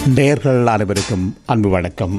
நேர்கள் அனைவருக்கும் அன்பு வணக்கம்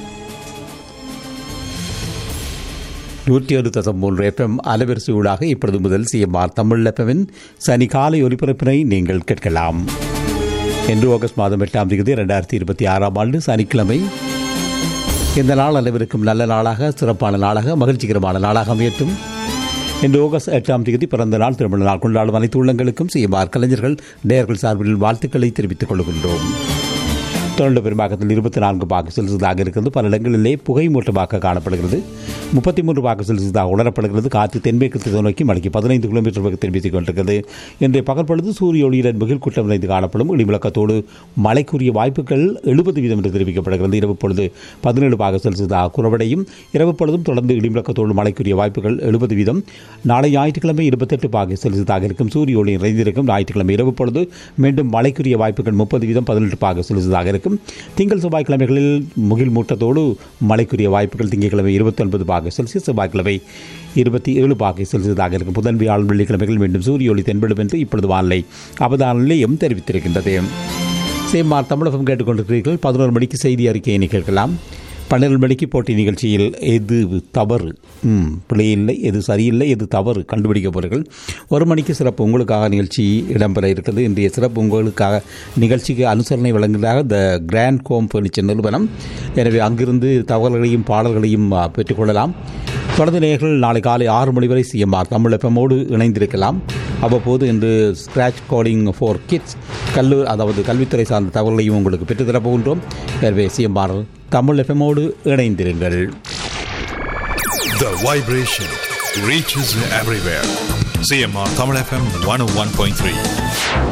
நூற்றி ஒரு தசம் மூன்று எஃப்எம் அலைவரிசையூடாக இப்பொழுது முதல் சிஎம்ஆர் தமிழ் எஃப்எம்மின் சனி காலை ஒலிபரப்பினை நீங்கள் கேட்கலாம் இன்று ஆகஸ்ட் மாதம் எட்டாம் தேதி இரண்டாயிரத்தி இருபத்தி ஆறாம் ஆண்டு சனிக்கிழமை இந்த நாள் அனைவருக்கும் நல்ல நாளாக சிறப்பான நாளாக மகிழ்ச்சிகரமான நாளாக அமையட்டும் இன்று ஆகஸ்ட் எட்டாம் தேதி பிறந்த நாள் திருமண நாள் கொண்டாடும் அனைத்து உள்ளங்களுக்கும் சிஎம்ஆர் கலைஞர்கள் நேர்கள் சார்பில் வாழ்த்துக்களை தெரிவித்துக் கொள்கின்றோம் தொடர்ந்து பெரும்பாக்கத்தில் இருபத்தி நான்கு பாக்கு செல்சியஸாக இருக்கிறது பல இடங்களிலே புகை மூட்டமாக காணப்படுகிறது முப்பத்தி மூன்று பாக்கு செல்சியஸாக உணரப்படுகிறது காற்று தென்மேற்கு திசை நோக்கி மணிக்கு பதினைந்து கிலோமீட்டர் வேகத்தில் வீசிக் கொண்டிருக்கிறது இன்றைய பகல் பொழுது சூரிய ஒளியுடன் மிகில் கூட்டம் நிறைந்து காணப்படும் இடிமுழக்கத்தோடு மழைக்குரிய வாய்ப்புகள் எழுபது வீதம் என்று தெரிவிக்கப்படுகிறது இரவு பொழுது பதினேழு பாக செல்சியஸாக குறைவடையும் இரவு பொழுதும் தொடர்ந்து இடிமுழக்கத்தோடு மழைக்குரிய வாய்ப்புகள் எழுபது வீதம் நாளை ஞாயிற்றுக்கிழமை இருபத்தெட்டு பாக செல்சியஸாக இருக்கும் சூரிய ஒளி நிறைந்திருக்கும் ஞாயிற்றுக்கிழமை இரவு பொழுது மீண்டும் மழைக்குரிய வாய்ப்புகள் முப்பது வீதம் பதினெட்டு பாக செல்சியஸாக இருக்கும் திங்கள் செவ்வாய்க்கிழமைகளில் முகில் மூட்டத்தோடு மழைக்குரிய வாய்ப்புகள் திங்கட்கிழமை இருபத்தி ஒன்பது பாக செல்சியஸ் செவ்வாய்க்கிழமை இருபத்தி ஏழு பாகை செல்சியஸாக இருக்கும் புதன் வியாழன் வெள்ளிக்கிழமைகள் மீண்டும் சூரிய ஒளி தென்படும் என்று இப்பொழுது வானிலை அவதான நிலையம் தெரிவித்திருக்கின்றது சேமார் தமிழகம் கேட்டுக்கொண்டிருக்கிறீர்கள் பதினோரு மணிக்கு செய்தி அறிக்கையை கேட்கலாம் பன்னிரண்டு மணிக்கு போட்டி நிகழ்ச்சியில் எது தவறு ம் பிழை இல்லை எது சரியில்லை எது தவறு கண்டுபிடிக்க போகிறீர்கள் ஒரு மணிக்கு சிறப்பு உங்களுக்காக நிகழ்ச்சி இடம்பெற இருக்கிறது இன்றைய சிறப்பு உங்களுக்காக நிகழ்ச்சிக்கு அனுசரணை வழங்குவதாக த கிராண்ட் கோம் ஃபர்னிச்சர் நிறுவனம் எனவே அங்கிருந்து தகவல்களையும் பாடல்களையும் ஆ, பெற்றுக்கொள்ளலாம் தொடர்ந்து நேயர்கள் நாளை காலை ஆறு மணி வரை சிஎம்ஆர் தமிழ் எஃப்எம்மோடு இணைந்திருக்கலாம் அவ்வப்போது இன்று ஸ்கிராச் கோடிங் ஃபார் கிட்ஸ் கல்லூர் அதாவது கல்வித்துறை சார்ந்த தகவல்களையும் உங்களுக்கு பெற்றுத்தரப் போகின்றோம் எனவே சிஎம்ஆர் தமிழ் எஃப்எம்மோடு இணைந்திருங்கள் The vibration reaches everywhere. CMR Tamil FM 101.3.